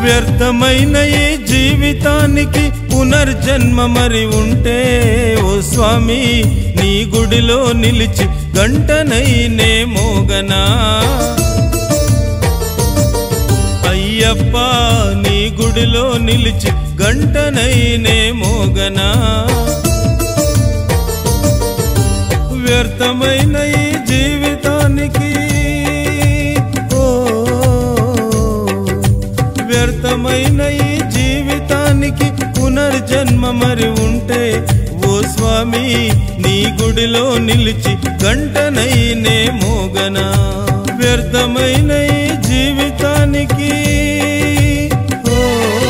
వ్యర్థమైన ఈ జీవితానికి పునర్జన్మ మరి ఉంటే ఓ స్వామి నీ గుడిలో నిలిచి గంటనైనే మోగనా అయ్యప్ప నీ గుడిలో నిలిచి గంటనైనే మోగనా వ్యర్థమైన ఈ జీవితానికి ఓ వ్యర్థమైన ఈ జీవితానికి పునర్జన్మ మరి ఉంటే ఓ స్వామి నీ గుడిలో నిలిచి గంటనైనే మోగనా వ్యర్థమైన ఈ జీవితానికి ఓ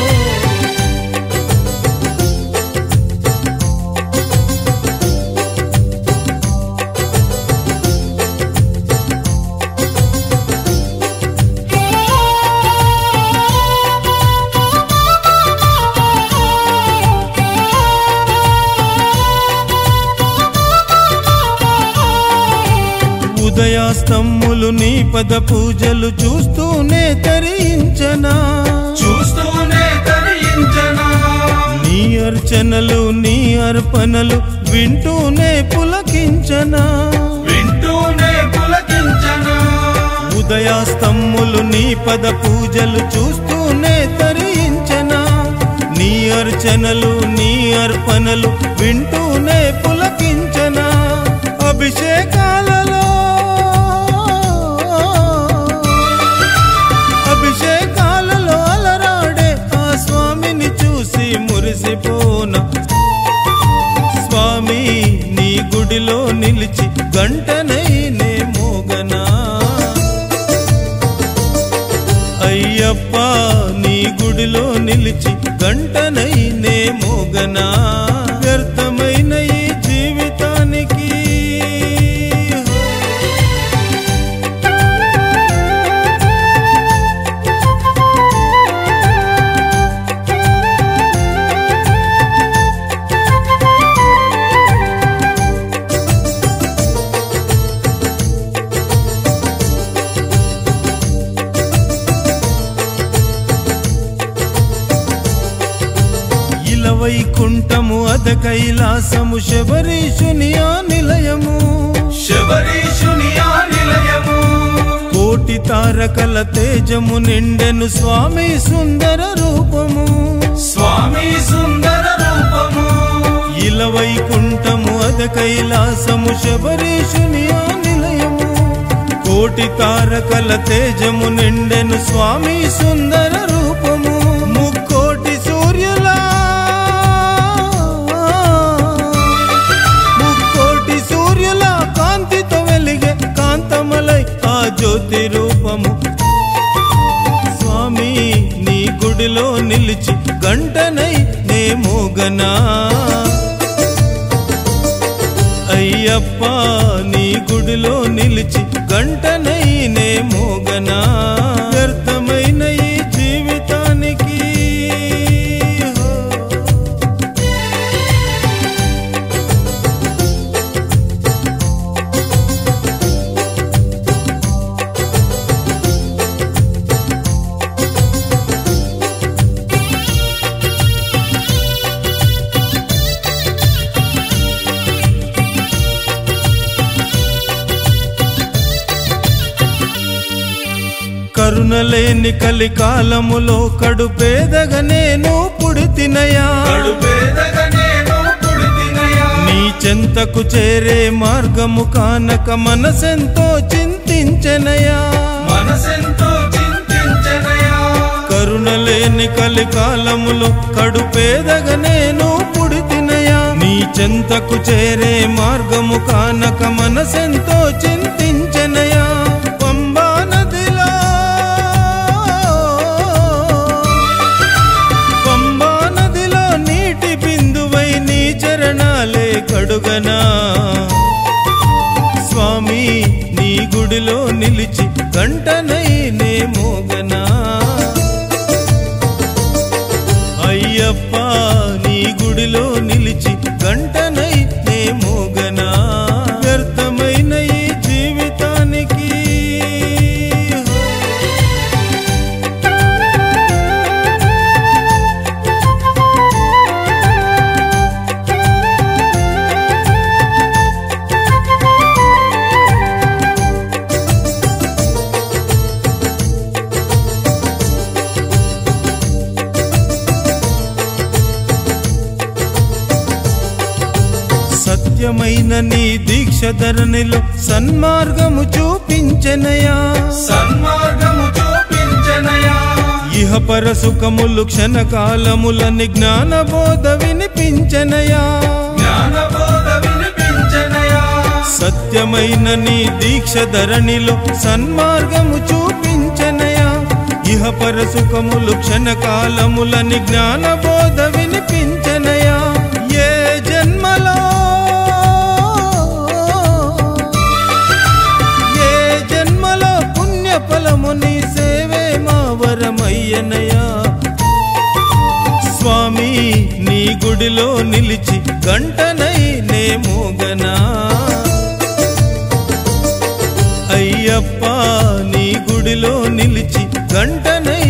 ఉదయాస్తమ్ములు నీ పద పూజలు చూస్తూనే తరించనా చూస్తూనే తరించనా నీ అర్చనలు నీ అర్పణలు వింటూనే పులకించనా వింటూనే పులకించనా ఉదయాస్తమ్ములు నీ పద పూజలు చూస్తూనే తరించనా నీ అర్చనలు నీ అర్పణలు వింటూనే పులకించనా అభిషేకాలలో అభిషేకాలలో అలరాడే ఆ స్వామిని చూసి మురిసిపోన స్వామి నీ గుడిలో నిలిచి గంటనైనే మోగనా అయ్యప్ప నీ గుడిలో నిలిచి గంటనైనే మోగనా వ్యర్థమైన ఈ జీవితానికి ఇల వైకుంఠము అద కైలాసము శబరీషుని ఆ నిలయము శబరీషుని ఆ నిలయము కోటి తారకల తేజము నిండెను స్వామి సుందర రూపము స్వామి సుందర రూపము ఇల వైకుంఠము అద కైలాసము శబరీషుని ఆ నిలయము కోటి తారకల తేజము నిండెను స్వామి సుందర రూపము ముక్కోటి సూర్యులా ముక్కోటి సూర్యుల కాంతితో వెలిగే కాంతమలై ఆ జ్యోతి రూపము స్వామి నీ గుడిలో నిలిచి గంటనై నే మోగనా అయ్యప్ప నీ గుడిలో నిలిచి గంటనై నే మోగనా వ్యర్థమైన ఈ జీవితానికి కరుణలేని కలికాలములో కడుపేదగా నేను పుడితినయా కడుపేదగా నేను పుడితినయా నీ చెంతకు చేరే మార్గము కానక మనసెంతో చింతించనయా మనసెంతో చింతించనయా కరుణలేని కలికాలములో కడుపేదగా నేను పుడితినయా నీ చెంతకు చేరే మార్గము కానక మనసెంతో చింతించనయా పంబా నదిలో పంబా నదిలో నీటి బిందువై నీ చరణాలే కడుగనా స్వామి నీ గుడిలో నిలిచి గంటనై నే మోగనా అయ్యప్ప నీ గుడిలో నిలిచి గంటనై నే మోగనా వ్యర్థమైన ఈ జీవితానికి సత్యమైన నీ దీక్ష ధరణిలో సన్మార్గము చూపించనయా సన్మార్గము చూపించనయా ఇహపర సుఖములు క్షణకాలములని జ్ఞానబోధ వినిపించనయా జ్ఞానబోధ వినిపించనయా సత్యమైన నీ దీక్ష ధరణిలో సన్మార్గము చూపించనయా ఇహపర సుఖములు క్షణకాలములని జ్ఞానబోధ వినిపించనయా ఏ జన్మలో ఏ జన్మలో పుణ్య ఫలము నీ సేవే మా వరమయ్యనయా స్వామి నీ గుడిలో నిలిచి గంటనై నే మోగనా అయ్యప్ప నీ గుడిలో నిలిచి గంటనై